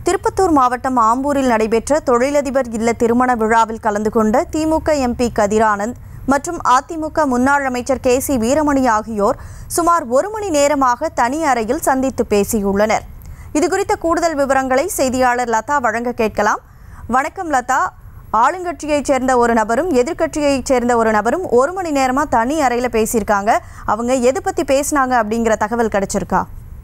திருப்பத்தூர் மாவட்டம் ஆம்பூரில் நடைபெற்ற தொழிலதிபர் இல்ல திருமண விழாவில் கலந்து கொண்ட திமுக எம்பி கதிரானந்த் மற்றும் அதிமுக முன்னாள் அமைச்சர் கே சி வீரமணி ஆகியோர் சுமார் ஒரு மணி நேரமாக தனி அறையில் சந்தித்து பேசியுள்ளனர் இதுகுறித்த கூடுதல் விவரங்களை செய்தியாளர் லதா வழங்க கேட்கலாம் வணக்கம் லதா ஆளுங்கட்சியைச் சேர்ந்த ஒரு நபரும் எதிர்க்கட்சியைச் சேர்ந்த ஒரு நபரும் ஒரு மணி நேரமா தனி அறையில பேசியிருக்காங்க அவங்க எது பத்தி பேசினாங்க அப்படிங்கிற தகவல் கிடைச்சிருக்கா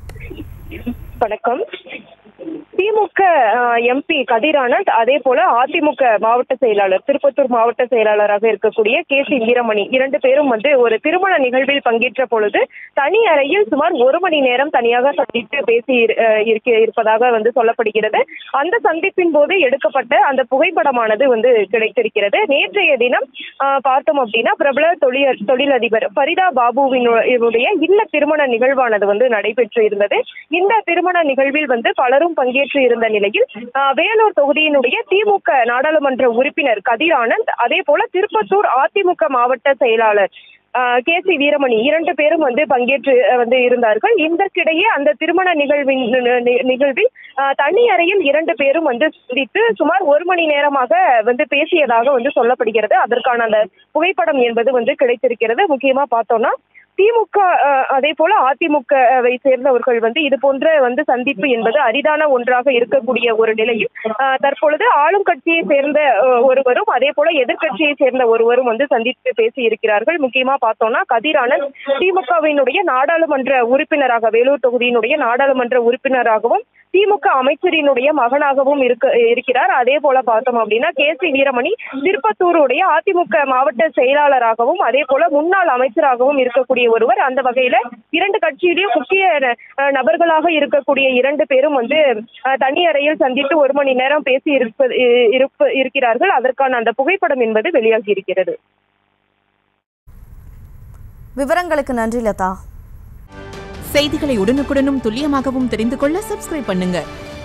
வணக்கம் திமுக எம்பி கதிரானந்த் அதே போல அதிமுக மாவட்ட செயலாளர் திருப்பத்தூர் மாவட்ட செயலாளராக இருக்கக்கூடிய கே சி வீரமணி இரண்டு பேரும் வந்து ஒரு திருமண நிகழ்வில் பங்கேற்ற பொழுது தனி அறையில் சுமார் ஒரு மணி நேரம் தனியாக சந்தித்து பேசி இரு- அஹ் இருக்க- இருப்பதாக வந்து சொல்லப்படுகிறது அந்த சந்திப்பின் போது எடுக்கப்பட்ட அந்த புகைப்படமானது வந்து கிடைத்திருக்கிறது நேற்றைய தினம் ஆஹ், பார்த்தோம் அப்படின்னா பிரபல தொழில் தொழிலதிபர் ஃபரிதா பாபுவினுடைய இல்ல திருமண நிகழ்வானது வந்து நடைபெற்று இருந்தது இந்த திருமண நிகழ்வில் வந்து பலரும் பங்கேற்று இருந்த நிலையில் ஆஹ், வேலூர் தொகுதியினுடைய திமுக நாடாளுமன்ற உறுப்பினர் கதிர் ஆனந்த் அதே போல திருப்பத்தூர் அதிமுக மாவட்ட செயலாளர் கே சி வீரமணி இரண்டு பேரும் வந்து பங்கேற்று அஹ், வந்து இருந்தார்கள் இதற்கிடையே அந்த திருமண நிகழ்வின் நி- நி- நிகழ்வில் ஆஹ், தனி அறையில் இரண்டு பேரும் வந்து சந்தித்து சுமார் ஒரு மணி நேரமாக வந்து பேசியதாக வந்து சொல்லப்படுகிறது அதற்கான அந்த புகைப்படம் என்பது வந்து கிடைத்திருக்கிறது முக்கியமா பார்த்தோம்னா திமுக அஹ், அதே போல அதிமுகவை சேர்ந்தவர்கள் வந்து இது போன்ற வந்து சந்திப்பு என்பது அரிதான ஒன்றாக இருக்கக்கூடிய ஒரு நிலையில் அஹ், தற்பொழுது ஆளும் கட்சியை சேர்ந்த அஹ், ஒருவரும் அதே போல எதிர்க்கட்சியை சேர்ந்த ஒருவரும் வந்து சந்தித்து பேசி இருக்கிறார்கள் முக்கியமா பார்த்தோம்னா கதிரானந்த் திமுகவினுடைய நாடாளுமன்ற உறுப்பினராக வேலூர் தொகுதியினுடைய நாடாளுமன்ற உறுப்பினராகவும் திமுக அமைச்சரினுடைய மகனாகவும் இருக்க இருக்கிறார் அதே போல பார்த்தோம் அப்படின்னா கே சி வீரமணி திருப்பத்தூருடைய அதிமுக மாவட்ட செயலாளராகவும் அதே போல முன்னாள் அமைச்சராகவும் இருக்கக்கூடிய ஒருவர் அந்த வகையில இரண்டு கட்சியிலேயும் முக்கிய அஹ், நபர்களாக இருக்கக்கூடிய இரண்டு பேரும் வந்து அஹ், தனி அறையில் சந்தித்து ஒரு மணி நேரம் பேசி இருப்பது இ- இருப்ப இருக்கிறார்கள் அதற்கான அந்த புகைப்படம் என்பது வெளியாகி இருக்கிறது விவரங்களுக்கு நன்றி லதா செய்திகளை உடனுக்குடனும் துல்லியமாகவும் தெரிந்து கொள்ள சப்ஸ்கிரைப் பண்ணுங்க